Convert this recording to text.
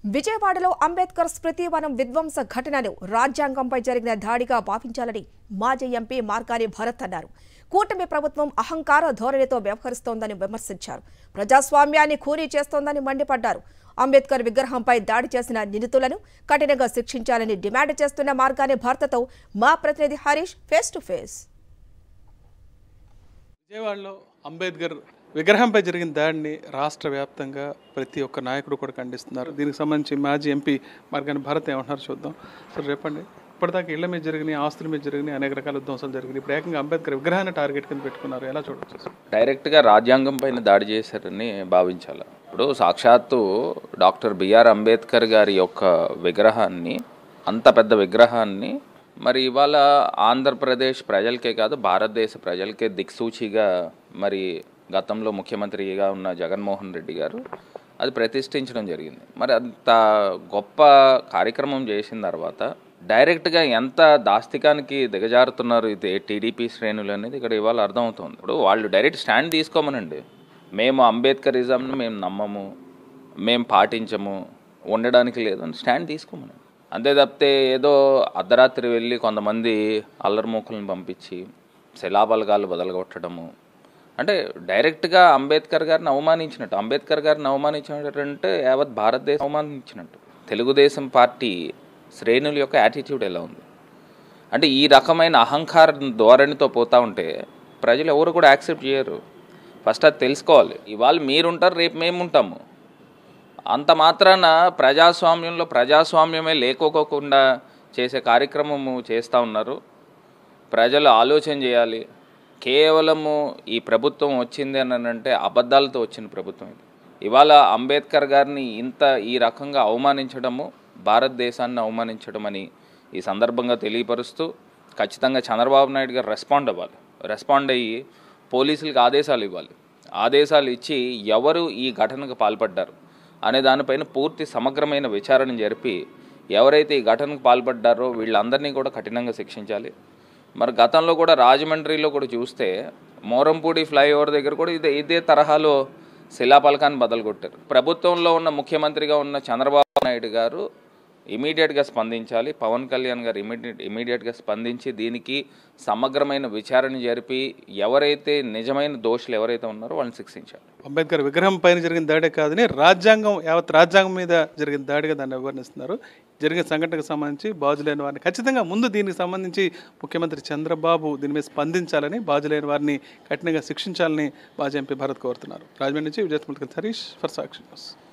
విజయవాడలో అంబేద్కర్ స్మృతివనం విధ్వంస ఘటనను రాజ్యాంగంపై జరిగిన దాడిగా భావించాలని మాజీ ఎంపీ మార్గాని భరత్ అన్నారు కూటమి ప్రభుత్వం అహంకార ధోరణితో వ్యవహరిస్తోందని విమర్శించారు ప్రజాస్వామ్యాన్ని ఖూనీ చేస్తోందని మండిపడ్డారు అంబేద్కర్ విగ్రహంపై దాడి చేసిన నిందితులను కఠినంగా శిక్షించాలని డిమాండ్ చేస్తున్న మార్గాని భరత్తో మా ప్రతినిధి హరీష్ ఫేస్ టు ఫేస్ విజయవాడలో అంబేద్కర్ విగ్రహంపై జరిగిన దాడిని రాష్ట్ర వ్యాప్తంగా ప్రతి ఒక్క నాయకుడు కూడా ఖండిస్తున్నారు దీనికి సంబంధించి మాజీ ఎంపీ మార్గాని భారత్ ఏమంటున్నారు చూద్దాం సార్ చెప్పండి ఇప్పటిదాకా ఇళ్ల మీద జరిగినాయి ఆస్తుల మీద జరిగినాయి అనేక రకాల విధ్వంసాలు జరిగినాయి ఇప్పుడు ఏకంగా అంబేద్కర్ విగ్రహాన్ని టార్గెట్ కింద పెట్టుకున్నారు ఎలా చూడొచ్చు సార్? డైరెక్ట్గా రాజ్యాంగం పైన దాడి చేశారని భావించాలి ఇప్పుడు సాక్షాత్తు డాక్టర్ బిఆర్ అంబేద్కర్ గారి యొక్క విగ్రహాన్ని అంత పెద్ద విగ్రహాన్ని మరి ఇవాళ ఆంధ్రప్రదేశ్ ప్రజలకే కాదు భారతదేశ ప్రజలకే దిక్సూచిగా మరి గతంలో ముఖ్యమంత్రిగా ఉన్న జగన్మోహన్ రెడ్డి గారు అది ప్రతిష్ఠించడం జరిగింది మరి అంత గొప్ప కార్యక్రమం చేసిన తర్వాత డైరెక్ట్గా ఎంత దాస్తికానికి దిగజారుతున్నారు ఇది టీడీపీ శ్రేణులు అనేది ఇక్కడ ఇవాళ అర్థమవుతుంది ఇప్పుడు వాళ్ళు డైరెక్ట్ స్టాండ్ తీసుకోమనండి మేము అంబేద్కరిజంను మేము నమ్మము మేము పాటించము ఉండడానికి లేదు అని స్టాండ్ తీసుకోమని అంతే తప్పితే ఏదో అర్ధరాత్రి వెళ్ళి కొంతమంది అల్లరిమూకలను పంపించి శిలాబలగాలు బదలగొట్టడము అంటే డైరెక్ట్గా అంబేద్కర్ గారిని అవమానించినట్టు అంబేద్కర్ గారిని అవమానించినట్టు అంటే యావత్ భారతదేశం అవమానించినట్టు తెలుగుదేశం పార్టీ శ్రేణుల యొక్క యాటిట్యూడ్ ఎలా ఉంది అంటే ఈ రకమైన అహంకార ధోరణితో పోతా ఉంటే ప్రజలు ఎవరు కూడా యాక్సెప్ట్ చేయరు ఫస్ట్ అది తెలుసుకోవాలి ఇవాళ మీరుంటారు రేపు మేము ఉంటాము అంత మాత్రాన ప్రజాస్వామ్యంలో ప్రజాస్వామ్యమే లేకోకుండా చేసే కార్యక్రమము చేస్తూ ఉన్నారు ప్రజలు ఆలోచన చేయాలి కేవలము ఈ ప్రభుత్వం వచ్చింది అని అంటే అబద్ధాలతో వచ్చిన ప్రభుత్వం ఇది ఇవాళ అంబేద్కర్ గారిని ఇంత ఈ రకంగా అవమానించడము భారతదేశాన్ని అవమానించడం అని ఈ సందర్భంగా తెలియపరుస్తూ ఖచ్చితంగా చంద్రబాబు నాయుడు గారు రెస్పాండ్ అవ్వాలి రెస్పాండ్ అయ్యి పోలీసులకు ఆదేశాలు ఇవ్వాలి ఆదేశాలు ఇచ్చి ఎవరు ఈ ఘటనకు పాల్పడ్డారు అనే దానిపైన పూర్తి సమగ్రమైన విచారణ జరిపి ఎవరైతే ఈ ఘటనకు పాల్పడ్డారో వీళ్ళందరినీ కూడా కఠినంగా శిక్షించాలి మరి గతంలో కూడా రాజమండ్రిలో కూడా చూస్తే మోరంపూడి ఫ్లైఓవర్ దగ్గర కూడా ఇదే ఇదే తరహాలో శిలాపలకాన్ని బదలుగొట్టారు ప్రభుత్వంలో ఉన్న ముఖ్యమంత్రిగా ఉన్న చంద్రబాబు నాయుడు గారు ఇమీడియట్గా స్పందించాలి పవన్ కళ్యాణ్ గారు ఇమీడియట్ ఇమీడియట్గా స్పందించి దీనికి సమగ్రమైన విచారణ జరిపి ఎవరైతే నిజమైన దోషులు ఎవరైతే ఉన్నారో వాళ్ళని శిక్షించాలి అంబేద్కర్ విగ్రహం పైన జరిగిన దాడే కాదని రాజ్యాంగం యావత్ రాజ్యాంగం మీద జరిగిన దాడిగా దాన్ని వివరిస్తున్నారు జరిగిన సంఘటనకు సంబంధించి బాజులైన వారిని ఖచ్చితంగా ముందు దీనికి సంబంధించి ముఖ్యమంత్రి చంద్రబాబు దీని మీద స్పందించాలని బాజులైన వారిని కఠినంగా శిక్షించాలని మాజీ ఎంపీ భరత్ కోరుతున్నారు రాజమండ్రి నుంచి విజయస్మృతి హరీష్ ఫర్ సాక్షి న్యూస్